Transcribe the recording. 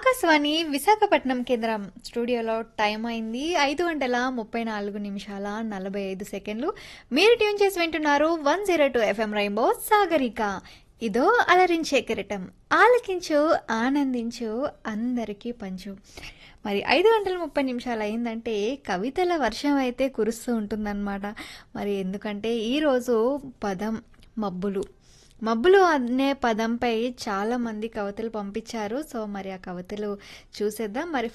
ఆకాశవాణి విశాఖపట్నం కేంద్రం స్టూడియోలో టైం అయింది ఐదు గంటల ముప్పై నాలుగు నిమిషాల నలభై ఐదు సెకండ్లు మీరు ట్యూన్ చేసి వింటున్నారు one zero two FM rainbow Sagarika ఇదో అలరించే కిరటం ఆలకించు ఆనందించు అందరికీ పంచు మరి ఐదు గంటల ముప్పై నిమిషాలు అయిందంటే కవితల వర్షం అయితే కురుస్తూ ఉంటుందన్నమాట మరి ఎందుకంటే ఈరోజు పదం మబ్బులు మబ్బులు అనే పదంపై చాలా మంది కవితలు పంపించారు సో మరి ఆ కవితలు చూసేద్దాం మరి